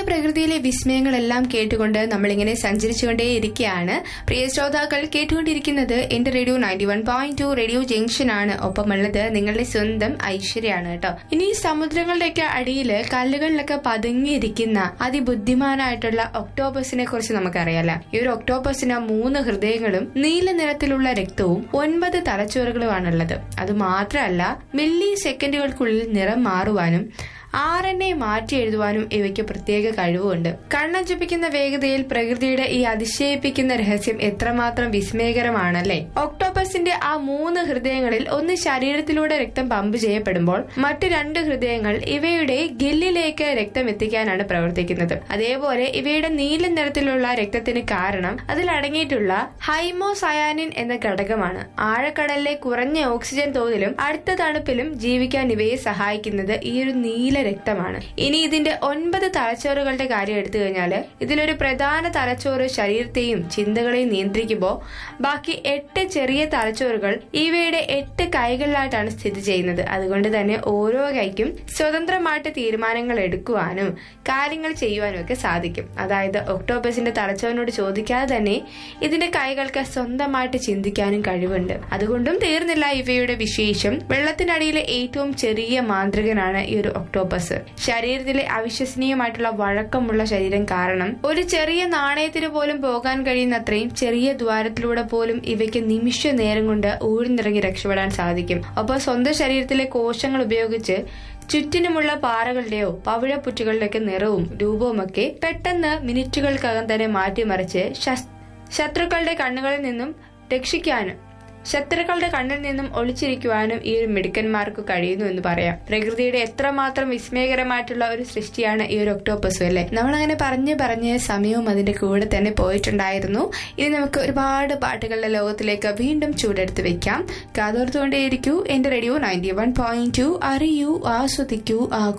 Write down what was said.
പ്രകൃതിയിലെ വിസ്മയങ്ങളെല്ലാം കേട്ടുകൊണ്ട് നമ്മളിങ്ങനെ സഞ്ചരിച്ചുകൊണ്ടേയിരിക്കുകയാണ് പ്രിയ ശ്രോതാക്കൾ കേട്ടുകൊണ്ടിരിക്കുന്നത് എന്റെ radio ninety one point two radio junction ആണ് ഒപ്പമുള്ളത് നിങ്ങളുടെ സ്വന്തം ഐശ്വര്യാണ് കേട്ടോ ഇനി സമുദ്രങ്ങളുടെയൊക്കെ അടിയിൽ കല്ലുകളിലൊക്കെ പതുങ്ങിയിരിക്കുന്ന അതിബുദ്ധിമാനായിട്ടുള്ള ഒക്ടോബസിനെ കുറിച്ച് നമുക്കറിയാലോ ഈ ഒരു ഒക്ടോബസിന് മൂന്ന് ഹൃദയങ്ങളും നീല നിറത്തിലുള്ള രക്തവും ഒൻപത് തലച്ചോറുകളുമാണുള്ളത് അത് മാത്രമല്ല മില്ലി സെക്കൻഡുകൾക്കുള്ളിൽ നിറം മാറുവാനും ആർ എൻ എ മാറ്റി എഴുതുവാനും ഇവയ്ക്ക് പ്രത്യേക കഴിവുണ്ട് കണ്ണഞ്ചിപ്പിക്കുന്ന വേഗതയിൽ പ്രകൃതിയുടെ ഈ അതിശയിപ്പിക്കുന്ന രഹസ്യം എത്രമാത്രം വിസ്മയകരമാണല്ലേ ഒക്ടോപ്പസിന്റെ ആ മൂന്ന് ഹൃദയങ്ങളിൽ ഒന്ന് ശരീരത്തിലൂടെ രക്തം പമ്പ് ചെയ്യപ്പെടുമ്പോൾ മറ്റു രണ്ട് ഹൃദയങ്ങൾ ഇവയുടെ ഗില്ലിലേക്ക് രക്തം എത്തിക്കാനാണ് പ്രവർത്തിക്കുന്നത് അതേപോലെ ഇവയുടെ നീല നിറത്തിലുള്ള രക്തത്തിന് കാരണം അതിൽ അടങ്ങിയിട്ടുള്ള ഹൈമോസയാനിൻ എന്ന ഘടകമാണ് ആഴക്കടലിലെ കുറഞ്ഞ ഓക്സിജൻ തോതിലും അടുത്ത തണുപ്പിലും ജീവിക്കാൻ ഇവയെ സഹായിക്കുന്നത് ഈ ഒരു നീല രക്തമാണ് ഇനി ഇതിന്റെ ഒൻപത് തലച്ചോറുകളുടെ കാര്യം എടുത്തു കഴിഞ്ഞാൽ ഇതിലൊരു പ്രധാന തലച്ചോറ് ശരീരത്തെയും ചിന്തകളെയും നിയന്ത്രിക്കുമ്പോൾ ബാക്കി എട്ട് ചെറിയ തലച്ചോറുകൾ ഇവയുടെ എട്ട് കൈകളിലായിട്ടാണ് സ്ഥിതി ചെയ്യുന്നത് അതുകൊണ്ട് തന്നെ ഓരോ കൈക്കും സ്വതന്ത്രമായിട്ട് തീരുമാനങ്ങൾ എടുക്കുവാനും കാര്യങ്ങൾ ചെയ്യുവാനും ഒക്കെ സാധിക്കും അതായത് ഒക്ടോബസിന്റെ തലച്ചോറിനോട് ചോദിക്കാതെ തന്നെ ഇതിന്റെ കൈകൾക്ക് സ്വന്തമായിട്ട് ചിന്തിക്കാനും കഴിവുണ്ട് അതുകൊണ്ടും തീർന്നില്ല ഇവയുടെ വിശേഷം വെള്ളത്തിനടിയിലെ ഏറ്റവും ചെറിയ മാന്ത്രികനാണ് ഈ ഒരു ഒക്ടോബസ് ശരീരത്തിലെ അവിശ്വസനീയമായിട്ടുള്ള വഴക്കമുള്ള ശരീരം കാരണം ഒരു ചെറിയ നാണയത്തിന് പോലും പോകാൻ കഴിയുന്ന അത്രയും ചെറിയ ദ്വാരത്തിലൂടെ പോലും ഇവയ്ക്ക് നിമിഷ നേരം കൊണ്ട് ഊഴ്ന്നിറങ്ങി രക്ഷപ്പെടാൻ സാധിക്കും അപ്പോൾ സ്വന്തം ശരീരത്തിലെ കോശങ്ങൾ ഉപയോഗിച്ച് ചുറ്റിനുമുള്ള പാറകളുടെയോ പവിഴപ്പുറ്റുകളുടെയൊക്കെ നിറവും രൂപവുമൊക്കെ പെട്ടെന്ന് മിനിറ്റുകൾക്കകം തന്നെ മാറ്റിമറിച്ച് ശസ്- ശത്രുക്കളുടെ കണ്ണുകളിൽ നിന്നും രക്ഷിക്കാനും ശത്രുക്കളുടെ കണ്ണിൽ നിന്നും ഒളിച്ചിരിക്കുവാനും ഈ ഒരു മിടുക്കന്മാർക്ക് കഴിയുന്നു എന്ന് പറയാം പ്രകൃതിയുടെ എത്രമാത്രം വിസ്മയകരമായിട്ടുള്ള ഒരു സൃഷ്ടിയാണ് ഈ ഒരു ഒക്ടോപ്പസ് അല്ലേ നമ്മൾ അങ്ങനെ പറഞ്ഞ് പറഞ്ഞ് സമയവും അതിന്റെ കൂടെ തന്നെ പോയിട്ടുണ്ടായിരുന്നു ഇനി നമുക്ക് ഒരുപാട് പാട്ടുകളുടെ ലോകത്തിലേക്ക് വീണ്ടും ചൂടെടുത്ത് വെക്കാം കാതോർത്തുകൊണ്ടേയിരിക്കൂ എന്റെ radio ninety one point two അറിയൂ ആസ്വദിക്കൂ ആ